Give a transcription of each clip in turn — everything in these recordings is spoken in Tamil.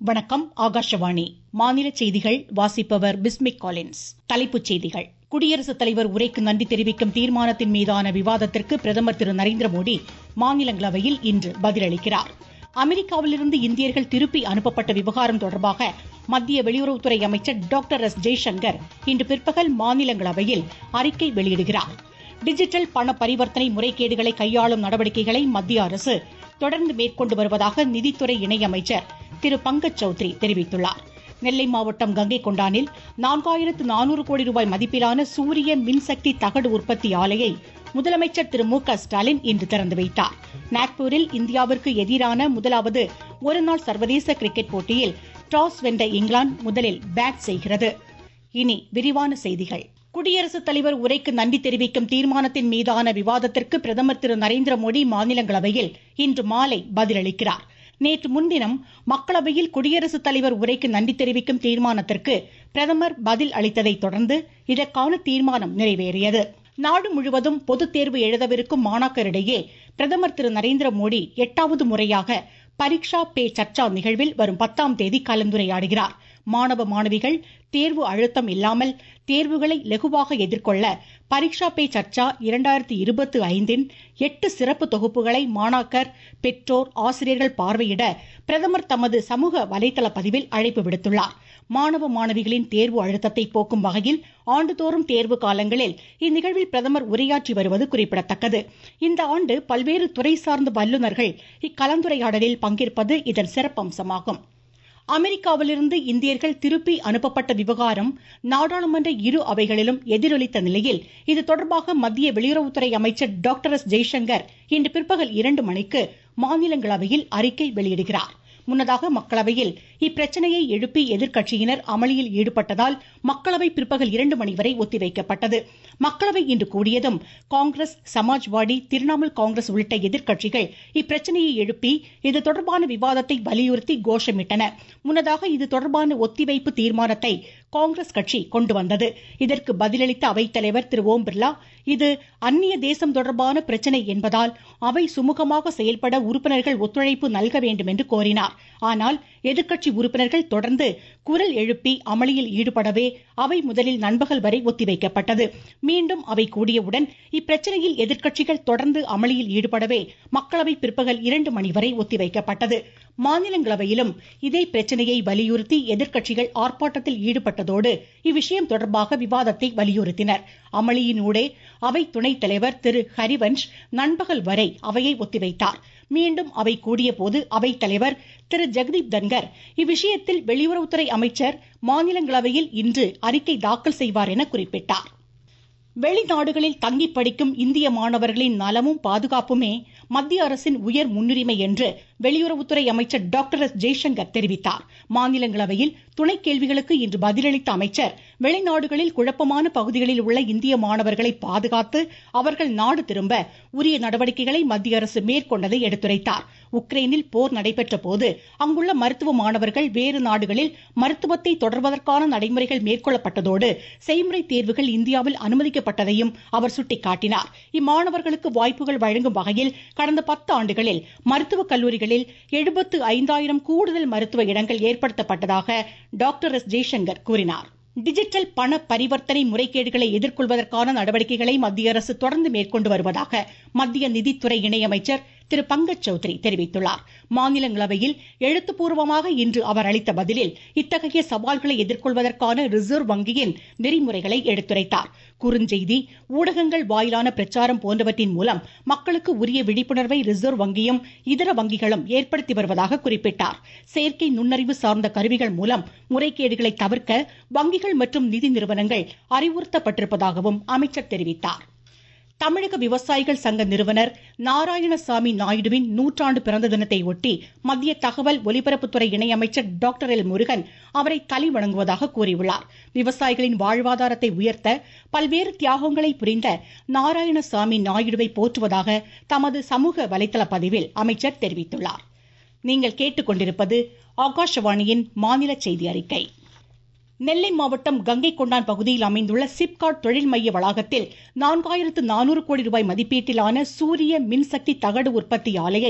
வணக்கம் ஆகாஷவாணி மாநில செய்திகள் வாசிப்பவர் பிஸ்மிக் காலின்ஸ் தலைப்புச் செய்திகள் குடியரசுத் தலைவர் உரைக்கு நன்றி தெரிவிக்கும் தீர்மானத்தின் மீதான விவாதத்திற்கு பிரதமர் திரு நரேந்திர மோடி மாநிலங்களவையில் இன்று பதிலளிக்கிறார் அமெரிக்காவிலிருந்து இந்தியர்கள் திருப்பி அனுப்பப்பட்ட விவகாரம் தொடர்பாக மத்திய வெளியுறவுத்துறை அமைச்சர் டாக்டர் எஸ் ஜெய்சங்கர் இன்று பிற்பகல் மாநிலங்களவையில் அறிக்கை வெளியிடுகிறார் டிஜிட்டல் பண பரிவர்த்தனை முறைகேடுகளை கையாளும் நடவடிக்கைகளை மத்திய அரசு தொடர்ந்து மேற்கொண்டு வருவதாக நிதித்துறை இணையமைச்சர் திரு பங்கஜ் சௌத்ரி தெரிவித்துள்ளார் நெல்லை மாவட்டம் கங்கை கொண்டானில் நான்காயிரத்து நானூறு கோடி ரூபாய் மதிப்பிலான சூரிய மின்சக்தி தகடு உற்பத்தி ஆலையை முதலமைச்சர் திரு மு க ஸ்டாலின் இன்று திறந்து வைத்தார் நாக்பூரில் இந்தியாவிற்கு எதிரான முதலாவது ஒருநாள் சர்வதேச கிரிக்கெட் போட்டியில் டாஸ் வென்ற இங்கிலாந்து முதலில் பேட் செய்கிறது இனி விரிவான செய்திகள் குடியரசுத் தலைவர் உரைக்கு நன்றி தெரிவிக்கும் தீர்மானத்தின் மீதான விவாதத்திற்கு பிரதமர் திரு நரேந்திர மோடி மாநிலங்களவையில் இன்று மாலை பதிலளிக்கிறார் நேற்று முன்தினம் மக்களவையில் குடியரசுத் தலைவர் உரைக்கு நன்றி தெரிவிக்கும் தீர்மானத்திற்கு பிரதமர் பதில் அளித்ததை தொடர்ந்து இதற்கான தீர்மானம் நிறைவேறியது நாடு முழுவதும் பொதுத் தேர்வு எழுதவிருக்கும் மாணாக்கரிடையே பிரதமர் திரு நரேந்திர மோடி எட்டாவது முறையாக பரீட்சா பே சர்ச்சா நிகழ்வில் வரும் பத்தாம் தேதி கலந்துரையாடுகிறார் மாணவ மாணவிகள் தேர்வு அழுத்தம் இல்லாமல் தேர்வுகளை லகுவாக எதிர்கொள்ள பரீட்சா பே சர்ச்சா இரண்டாயிரத்தி இருபத்தி ஐந்தின் எட்டு சிறப்பு தொகுப்புகளை மாணாக்கர் பெற்றோர் ஆசிரியர்கள் பார்வையிட பிரதமர் தமது சமூக வலைதள பதிவில் அழைப்பு விடுத்துள்ளார் மாணவ மாணவிகளின் தேர்வு அழுத்தத்தை போக்கும் வகையில் ஆண்டுதோறும் தேர்வு காலங்களில் இந்நிகழ்வில் பிரதமர் உரையாற்றி வருவது குறிப்பிடத்தக்கது இந்த ஆண்டு பல்வேறு துறை சார்ந்த வல்லுநர்கள் இக்கலந்துரையாடலில் பங்கேற்பது இதன் சிறப்பம்சமாகும் அமெரிக்காவிலிருந்து இந்தியர்கள் திருப்பி அனுப்பப்பட்ட விவகாரம் நாடாளுமன்ற இரு அவைகளிலும் எதிரொலித்த நிலையில் இது தொடர்பாக மத்திய வெளியுறவுத்துறை அமைச்சர் டாக்டர் எஸ் ஜெய்சங்கர் இன்று பிற்பகல் இரண்டு மணிக்கு மாநிலங்களவையில் அறிக்கை வெளியிடுகிறார் முன்னதாக மக்களவையில் இப்பிரச்சனையை எழுப்பி எதிர்க்கட்சியினர் அமளியில் ஈடுபட்டதால் மக்களவை பிற்பகல் இரண்டு மணி வரை ஒத்திவைக்கப்பட்டது மக்களவை இன்று கூடியதும் காங்கிரஸ் சமாஜ்வாடி திரிணாமுல் காங்கிரஸ் உள்ளிட்ட எதிர்க்கட்சிகள் இப்பிரச்சனையை எழுப்பி இது தொடர்பான விவாதத்தை வலியுறுத்தி கோஷமிட்டன முன்னதாக இது தொடர்பான ஒத்திவைப்பு தீர்மானத்தை காங்கிரஸ் கட்சி கொண்டு வந்தது இதற்கு பதிலளித்த அவைத்தலைவர் திரு ஓம் பிர்லா இது அந்நிய தேசம் தொடர்பான பிரச்சனை என்பதால் அவை சுமூகமாக செயல்பட உறுப்பினர்கள் ஒத்துழைப்பு நல்க வேண்டும் என்று கோரினார் ஆனால் எதிர்க்கட்சி உறுப்பினர்கள் தொடர்ந்து குரல் எழுப்பி அமளியில் ஈடுபடவே அவை முதலில் நண்பகல் வரை ஒத்திவைக்கப்பட்டது மீண்டும் அவை கூடியவுடன் இப்பிரச்சனையில் எதிர்க்கட்சிகள் தொடர்ந்து அமளியில் ஈடுபடவே மக்களவை பிற்பகல் இரண்டு மணி வரை ஒத்திவைக்கப்பட்டது மாநிலங்களவையிலும் இதே பிரச்சனையை வலியுறுத்தி எதிர்க்கட்சிகள் ஆர்ப்பாட்டத்தில் ஈடுபட்டதோடு இவ்விஷயம் தொடர்பாக விவாதத்தை வலியுறுத்தினர் அமளியினூடே அவை துணைத் தலைவர் திரு ஹரிவன்ஷ் நண்பகல் வரை அவையை ஒத்திவைத்தார் மீண்டும் அவை கூடிய போது அவைத் தலைவர் திரு ஜெகதீப் தன்கர் இவ்விஷயத்தில் வெளியுறவுத்துறை அமைச்சர் மாநிலங்களவையில் இன்று அறிக்கை தாக்கல் செய்வார் என குறிப்பிட்டார் வெளிநாடுகளில் தங்கி படிக்கும் இந்திய மாணவர்களின் நலமும் பாதுகாப்புமே மத்திய அரசின் உயர் முன்னுரிமை என்று வெளியுறவுத்துறை அமைச்சர் டாக்டர் எஸ் ஜெய்சங்கர் தெரிவித்தார் மாநிலங்களவையில் துணை கேள்விகளுக்கு இன்று பதிலளித்த அமைச்சர் வெளிநாடுகளில் குழப்பமான பகுதிகளில் உள்ள இந்திய மாணவர்களை பாதுகாத்து அவர்கள் நாடு திரும்ப உரிய நடவடிக்கைகளை மத்திய அரசு மேற்கொண்டதை எடுத்துரைத்தார் உக்ரைனில் போர் நடைபெற்ற போது அங்குள்ள மருத்துவ மாணவர்கள் வேறு நாடுகளில் மருத்துவத்தை தொடர்வதற்கான நடைமுறைகள் மேற்கொள்ளப்பட்டதோடு செய்முறை தேர்வுகள் இந்தியாவில் அனுமதிக்கப்பட்டதையும் அவர் சுட்டிக்காட்டினார் இம்மாணவர்களுக்கு வாய்ப்புகள் வழங்கும் வகையில் கடந்த பத்து ஆண்டுகளில் மருத்துவக் கல்லூரிகளில் எழுபத்து ஐந்தாயிரம் கூடுதல் மருத்துவ இடங்கள் ஏற்படுத்தப்பட்டதாக டாக்டர் எஸ் ஜெய்சங்கர் கூறினார் டிஜிட்டல் பண பரிவர்த்தனை முறைகேடுகளை எதிர்கொள்வதற்கான நடவடிக்கைகளை மத்திய அரசு தொடர்ந்து மேற்கொண்டு வருவதாக மத்திய நிதித்துறை இணையமைச்சர் திரு பங்கஜ் சௌத்ரி தெரிவித்துள்ளார் மாநிலங்களவையில் எழுத்துப்பூர்வமாக இன்று அவர் அளித்த பதிலில் இத்தகைய சவால்களை எதிர்கொள்வதற்கான ரிசர்வ் வங்கியின் நெறிமுறைகளை எடுத்துரைத்தார் குறுஞ்செய்தி ஊடகங்கள் வாயிலான பிரச்சாரம் போன்றவற்றின் மூலம் மக்களுக்கு உரிய விழிப்புணர்வை ரிசர்வ் வங்கியும் இதர வங்கிகளும் ஏற்படுத்தி வருவதாக குறிப்பிட்டார் செயற்கை நுண்ணறிவு சார்ந்த கருவிகள் மூலம் முறைகேடுகளை தவிர்க்க வங்கிகள் மற்றும் நிதி நிறுவனங்கள் அறிவுறுத்தப்பட்டிருப்பதாகவும் அமைச்சர் தெரிவித்தார் தமிழக விவசாயிகள் சங்க நிறுவனர் நாராயணசாமி நாயுடுவின் நூற்றாண்டு பிறந்த தினத்தை ஒட்டி மத்திய தகவல் ஒலிபரப்புத்துறை இணையமைச்சர் டாக்டர் எல் முருகன் அவரை தலை வணங்குவதாக கூறியுள்ளார் விவசாயிகளின் வாழ்வாதாரத்தை உயர்த்த பல்வேறு தியாகங்களை புரிந்த நாராயணசாமி நாயுடுவை போற்றுவதாக தமது சமூக வலைதள பதிவில் அமைச்சர் தெரிவித்துள்ளார் நீங்கள் கேட்டுக்கொண்டிருப்பது ஆகாஷவாணியின் மாநில செய்தி அறிக்கை நெல்லை மாவட்டம் கங்கை கொண்டான் பகுதியில் அமைந்துள்ள சிப்காட் தொழில் மைய வளாகத்தில் நான்காயிரத்து நானூறு கோடி ரூபாய் மதிப்பீட்டிலான சூரிய மின்சக்தி தகடு உற்பத்தி ஆலையை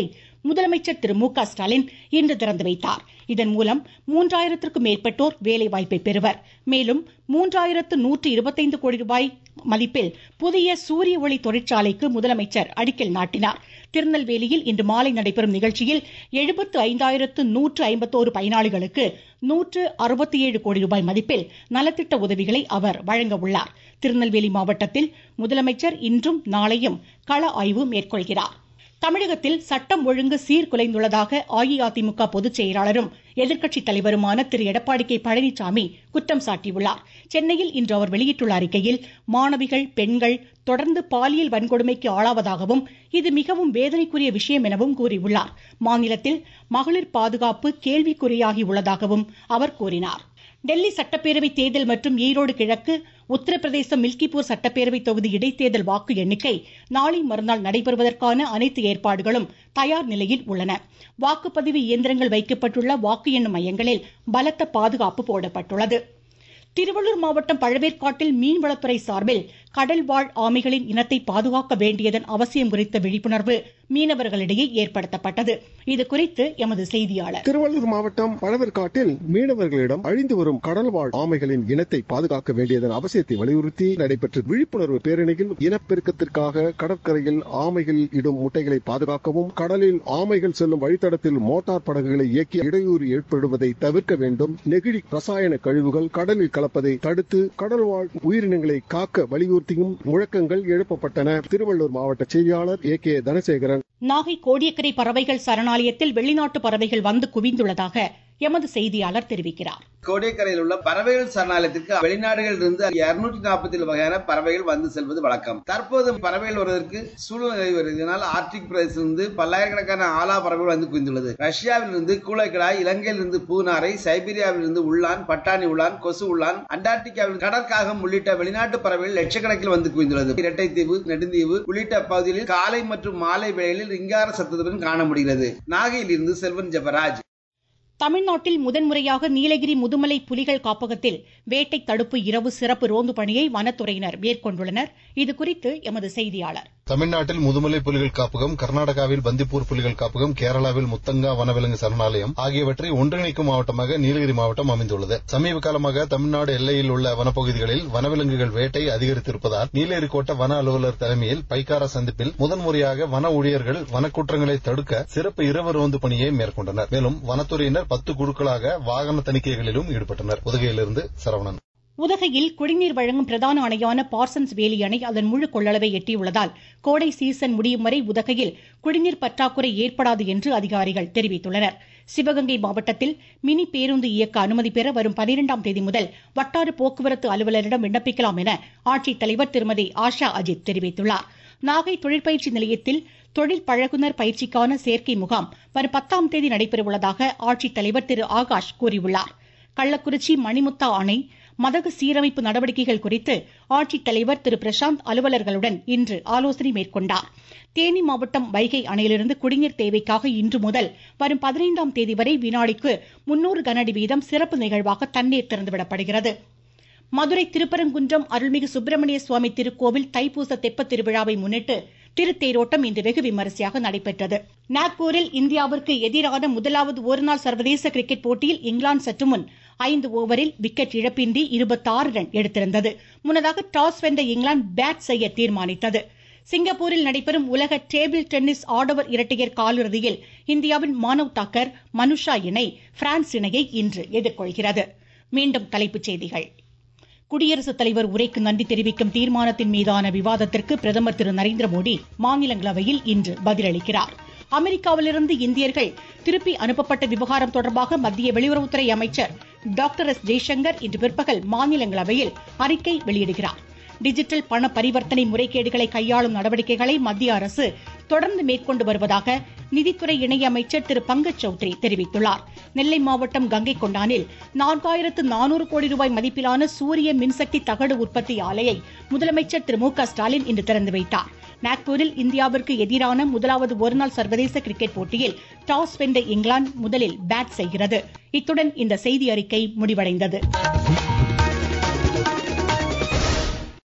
முதலமைச்சர் திரு மு க ஸ்டாலின் இன்று திறந்து வைத்தார் இதன் மூலம் மூன்றாயிரத்திற்கும் மேற்பட்டோர் வேலைவாய்ப்பை பெறுவர் மேலும் மூன்றாயிரத்து நூற்று இருபத்தைந்து கோடி ரூபாய் மதிப்பில் புதிய சூரிய ஒளி தொழிற்சாலைக்கு முதலமைச்சர் அடிக்கல் நாட்டினார் திருநெல்வேலியில் இன்று மாலை நடைபெறும் நிகழ்ச்சியில் எழுபத்து ஐந்தாயிரத்து நூற்று ஐம்பத்தோரு பயனாளிகளுக்கு நூற்று அறுபத்தி ஏழு கோடி ரூபாய் மதிப்பில் நலத்திட்ட உதவிகளை அவர் வழங்க உள்ளார் திருநெல்வேலி மாவட்டத்தில் முதலமைச்சர் இன்றும் நாளையும் கள ஆய்வு மேற்கொள்கிறார் தமிழகத்தில் சட்டம் ஒழுங்கு சீர்குலைந்துள்ளதாக அஇஅதிமுக பொதுச் செயலாளரும் எதிர்க்கட்சித் தலைவருமான திரு எடப்பாடி கே பழனிசாமி குற்றம் சாட்டியுள்ளார் சென்னையில் இன்று அவர் வெளியிட்டுள்ள அறிக்கையில் மாணவிகள் பெண்கள் தொடர்ந்து பாலியல் வன்கொடுமைக்கு ஆளாவதாகவும் இது மிகவும் வேதனைக்குரிய விஷயம் எனவும் கூறியுள்ளார் மாநிலத்தில் மகளிர் பாதுகாப்பு கேள்விக்குறியாகி உள்ளதாகவும் அவர் கூறினார் டெல்லி சட்டப்பேரவை தேர்தல் மற்றும் ஈரோடு கிழக்கு உத்தரப்பிரதேசம் மில்கிப்பூர் சட்டப்பேரவை தொகுதி இடைத்தேர்தல் வாக்கு எண்ணிக்கை நாளை மறுநாள் நடைபெறுவதற்கான அனைத்து ஏற்பாடுகளும் தயார் நிலையில் உள்ளன வாக்குப்பதிவு இயந்திரங்கள் வைக்கப்பட்டுள்ள வாக்கு எண்ணும் மையங்களில் பலத்த பாதுகாப்பு போடப்பட்டுள்ளது திருவள்ளூர் மாவட்டம் பழவேற்காட்டில் மீன்வளத்துறை சார்பில் கடல் வாழ் ஆமைகளின் இனத்தை பாதுகாக்க வேண்டியதன் அவசியம் குறித்த விழிப்புணர்வு மீனவர்களிடையே ஏற்படுத்தப்பட்டது இதுகுறித்து எமது செய்தியாளர் திருவள்ளூர் மாவட்டம் பழவேற்காட்டில் மீனவர்களிடம் அழிந்து வரும் கடல் வாழ் ஆமைகளின் இனத்தை பாதுகாக்க வேண்டியதன் அவசியத்தை வலியுறுத்தி நடைபெற்ற விழிப்புணர்வு பேரணியில் இனப்பெருக்கத்திற்காக கடற்கரையில் ஆமைகள் இடும் முட்டைகளை பாதுகாக்கவும் கடலில் ஆமைகள் செல்லும் வழித்தடத்தில் மோட்டார் படகுகளை இயக்கி இடையூறு ஏற்படுவதை தவிர்க்க வேண்டும் நெகிழி ரசாயன கழிவுகள் கடலில் கலப்பதை தடுத்து கடல் வாழ் உயிரினங்களை காக்க வலியுறுத்தியும் முழக்கங்கள் எழுப்பப்பட்டன திருவள்ளூர் மாவட்ட செய்தியாளர் ஏ கே தனசேகரன் நாகை கோடியக்கரை பறவைகள் சரணாலயத்தில் வெளிநாட்டு பறவைகள் வந்து குவிந்துள்ளதாக எமது செய்தியாளர் தெரிவிக்கிறார் கோடியக்கரையில் உள்ள பறவைகள் சரணாலயத்திற்கு வெளிநாடுகளில் இருந்து இருநூற்றி நாற்பத்தி ஏழு வகையான பறவைகள் வந்து செல்வது வழக்கம் தற்போது பறவைகள் வருவதற்கு சூழ்நிலை வருவதனால் ஆர்டிக் பிரதேசத்திலிருந்து பல்லாயிரக்கணக்கான ஆலா பறவைகள் வந்து குவிந்துள்ளது ரஷ்யாவில் இருந்து கூளைக்கிடாய் இலங்கையில் இருந்து பூநாரை சைபீரியாவில் இருந்து உள்ளான் பட்டாணி உள்ளான் கொசு உள்ளான் அண்டார்டிகாவில் கடற்காகம் உள்ளிட்ட வெளிநாட்டு பறவைகள் லட்சக்கணக்கில் வந்து குவிந்துள்ளது இரட்டைத்தீவு நெடுந்தீவு உள்ளிட்ட பகுதிகளில் காலை மற்றும் மாலை வேளைகளில் ரிங்கார சத்தத்துடன் காண முடிகிறது நாகையில் இருந்து செல்வன் ஜெபராஜ் தமிழ்நாட்டில் முதன்முறையாக நீலகிரி முதுமலை புலிகள் காப்பகத்தில் வேட்டை தடுப்பு இரவு சிறப்பு ரோந்து பணியை வனத்துறையினர் மேற்கொண்டுள்ளனர் இதுகுறித்து எமது செய்தியாளர் தமிழ்நாட்டில் முதுமலை புலிகள் காப்பகம் கர்நாடகாவில் பந்திப்பூர் புலிகள் காப்பகம் கேரளாவில் முத்தங்கா வனவிலங்கு சரணாலயம் ஆகியவற்றை ஒன்றிணைக்கும் மாவட்டமாக நீலகிரி மாவட்டம் அமைந்துள்ளது சமீப காலமாக தமிழ்நாடு எல்லையில் உள்ள வனப்பகுதிகளில் வனவிலங்குகள் வேட்டை அதிகரித்திருப்பதால் நீலகிரி கோட்ட வன அலுவலர் தலைமையில் பைக்காரா சந்திப்பில் முதன்முறையாக வன ஊழியர்கள் வனக்குற்றங்களை தடுக்க சிறப்பு இரவு ரோந்து பணியை மேற்கொண்டனர் மேலும் வனத்துறையினர் பத்து குழுக்களாக வாகன தணிக்கைகளிலும் ஈடுபட்டனர் உதகையிலிருந்து சரவணன் உதகையில் குடிநீர் வழங்கும் பிரதான அணையான பார்சன்ஸ் வேலி அணை அதன் முழு கொள்ளளவை எட்டியுள்ளதால் கோடை சீசன் முடியும் வரை உதகையில் குடிநீர் பற்றாக்குறை ஏற்படாது என்று அதிகாரிகள் தெரிவித்துள்ளனர் சிவகங்கை மாவட்டத்தில் மினி பேருந்து இயக்க அனுமதி பெற வரும் பனிரெண்டாம் தேதி முதல் வட்டார போக்குவரத்து அலுவலரிடம் விண்ணப்பிக்கலாம் என ஆட்சித்தலைவர் திருமதி ஆஷா அஜித் தெரிவித்துள்ளார் நாகை தொழிற்பயிற்சி நிலையத்தில் தொழில் பழகுனர் பயிற்சிக்கான சேர்க்கை முகாம் வரும் பத்தாம் தேதி நடைபெறவுள்ளதாக ஆட்சித்தலைவர் திரு ஆகாஷ் கூறியுள்ளார் கள்ளக்குறிச்சி மணிமுத்தா அணை மதகு சீரமைப்பு நடவடிக்கைகள் குறித்து ஆட்சித்தலைவர் திரு பிரசாந்த் அலுவலர்களுடன் இன்று ஆலோசனை மேற்கொண்டார் தேனி மாவட்டம் வைகை அணையிலிருந்து குடிநீர் தேவைக்காக இன்று முதல் வரும் பதினைந்தாம் தேதி வரை வினாடிக்கு முன்னூறு கனஅடி வீதம் சிறப்பு நிகழ்வாக தண்ணீர் திறந்துவிடப்படுகிறது மதுரை திருப்பரங்குன்றம் அருள்மிகு சுப்பிரமணிய சுவாமி திருக்கோவில் தைப்பூச தெப்ப திருவிழாவை முன்னிட்டு திருத்தேரோட்டம் இன்று வெகு விமரிசையாக நடைபெற்றது நாக்பூரில் இந்தியாவிற்கு எதிரான முதலாவது ஒருநாள் சர்வதேச கிரிக்கெட் போட்டியில் இங்கிலாந்து சற்று முன் ஐந்து ஓவரில் விக்கெட் இழப்பின்றி இருபத்தாறு ரன் எடுத்திருந்தது முன்னதாக டாஸ் வென்ற இங்கிலாந்து பேட் செய்ய தீர்மானித்தது சிங்கப்பூரில் நடைபெறும் உலக டேபிள் டென்னிஸ் ஆடவர் இரட்டையர் காலிறுதியில் இந்தியாவின் மானவ் தாக்கர் மனுஷா இணை பிரான்ஸ் இணையை இன்று எதிர்கொள்கிறது மீண்டும் தலைப்புச் செய்திகள் குடியரசுத் தலைவர் உரைக்கு நன்றி தெரிவிக்கும் தீர்மானத்தின் மீதான விவாதத்திற்கு பிரதமர் திரு நரேந்திர மோடி மாநிலங்களவையில் இன்று பதிலளிக்கிறார் அமெரிக்காவிலிருந்து இந்தியர்கள் திருப்பி அனுப்பப்பட்ட விவகாரம் தொடர்பாக மத்திய வெளியுறவுத்துறை அமைச்சர் டாக்டர் எஸ் ஜெய்சங்கர் இன்று பிற்பகல் மாநிலங்களவையில் அறிக்கை வெளியிடுகிறார் டிஜிட்டல் பண பரிவர்த்தனை முறைகேடுகளை கையாளும் நடவடிக்கைகளை மத்திய அரசு தொடர்ந்து மேற்கொண்டு வருவதாக நிதித்துறை இணையமைச்சர் திரு பங்கஜ் சௌத்ரி தெரிவித்துள்ளார் நெல்லை மாவட்டம் கங்கை கொண்டானில் நான்காயிரத்து நானூறு கோடி ரூபாய் மதிப்பிலான சூரிய மின்சக்தி தகடு உற்பத்தி ஆலையை முதலமைச்சர் திரு மு க ஸ்டாலின் இன்று திறந்து வைத்தார் நாக்பூரில் இந்தியாவிற்கு எதிரான முதலாவது ஒருநாள் சர்வதேச கிரிக்கெட் போட்டியில் டாஸ் வென்ற இங்கிலாந்து முதலில் பேட் செய்கிறது இத்துடன் இந்த செய்தி அறிக்கை முடிவடைந்தது